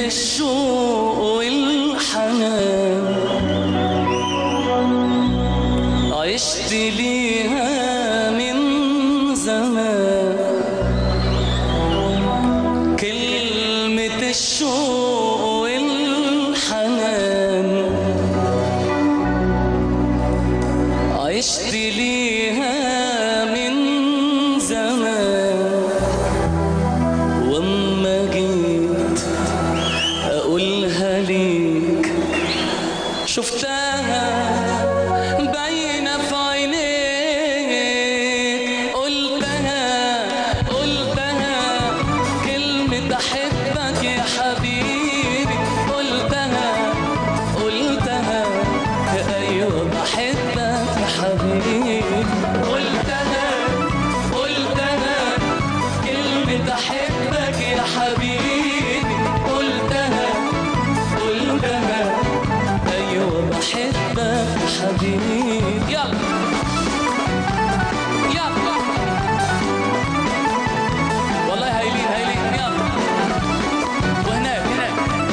الشوق والحنان عشت ليها من زمان كلمة الشوق والحنان عشت ليها من زمان واما جيت اقولها ليك شفتها باينه في عينيك قلتها قلتها كلمه احبك يا حبيبي قلتها قلتها ايوه بحبك يا حبيبي قلتها قلتها كلمة أحبك يا حبيبي قلتها قلتها أيوة بحبك يا حبيبي يلا يلا والله هايلين هايلين يلا وهناك هناك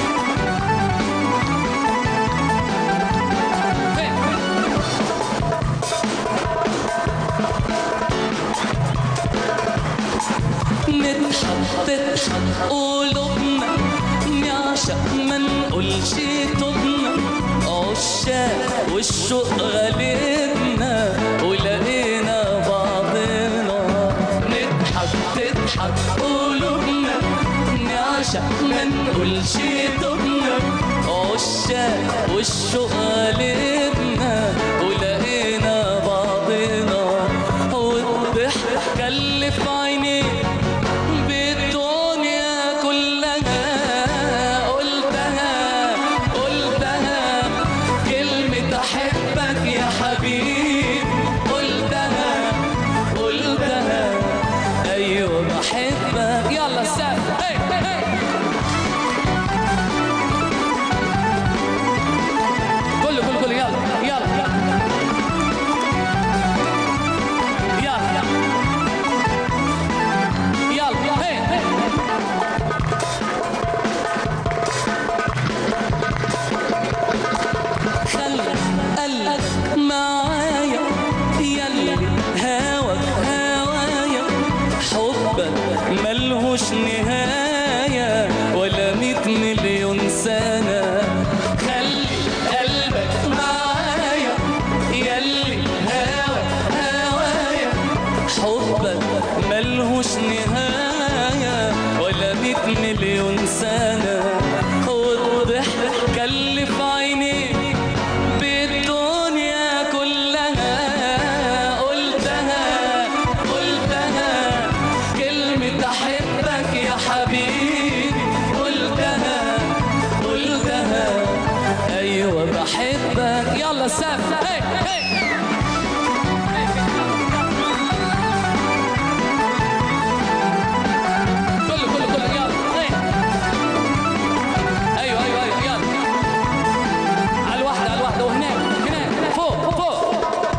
فين فين نضحك تضحك قلوبنا نعشق ما نقولش طبنا عشاق والشوق غالبنا ولقينا بعضنا نضحك تضحك قلوبنا نعشق ما نقولش طبنا عشاق والشوق غالبنا ولقينا بعضنا والضحك كلف عيني بالدنيا كلها قلتها قلتها كلمة أحبك يا حبيبي قلتها قلتها أيوة بحبك يلا سقف هي هي كله كله كله يلا يلا يلا يلا هي هي خلي قلبك معايا يلي هواك هوايا حبك ملهوش نهاية ولا ميت مليون سنة خلي قلبك معايا يلي هواك هوايا حبك ملهوش نهاية ولا ميت مليون سنة والضحك كلف عينيك بالدنيا كلها قلتها قلتها كلمة أحبك يا حبيبي قلتها قلتها أيوة بحبك يلا سقف هي هي كله كله كله يلا هي ايوه ايوه ايوه يلا على الواحدة على الواحدة وهناك هناك فوق فوق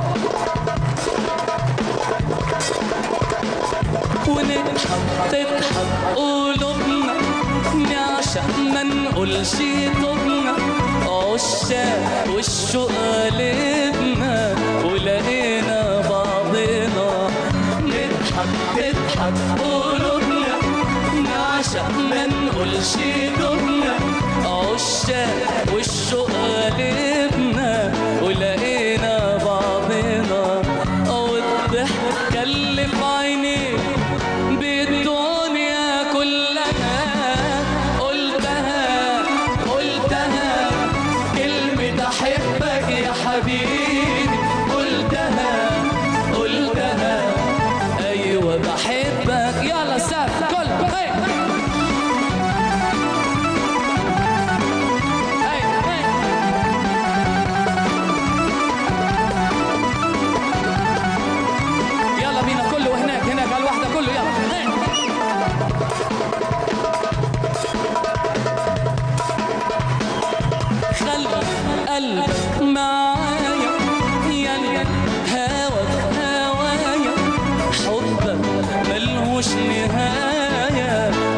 ونضحك تضحك قلوبنا نعشق ما نقولش طبنا عشاق والشوق قلبنا ولقينا بعضنا نضحك تضحك قلوبنا نعشق ما نقولش طبنا عشاق والشوق قلبنا ولقينا بعضنا والضحك كلف عينيك بالدنيا كلها قلتها قلتها كلمة أحبك يا حبيبي قلتها قلتها أيوة بحبك يلا سقف كل هي هي هي يلا بينا كله هناك هناك على الواحدة كله يلا هي. خلي قلبك معايا يلي هواك هوايا حبك ملهوش نهاية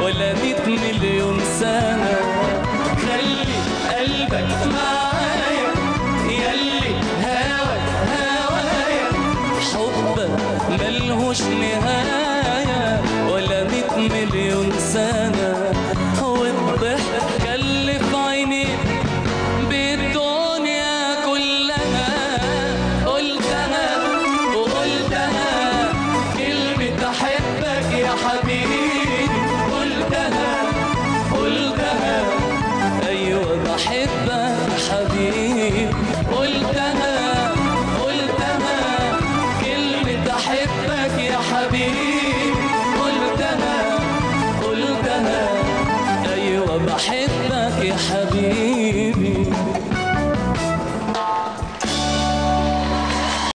يا حبيبي قلتها قلتها ايوه بحبك يا حبيبي قلتها قلتها كلمة احبك يا حبيبي قلتها قلتها ايوه بحبك يا حبيبي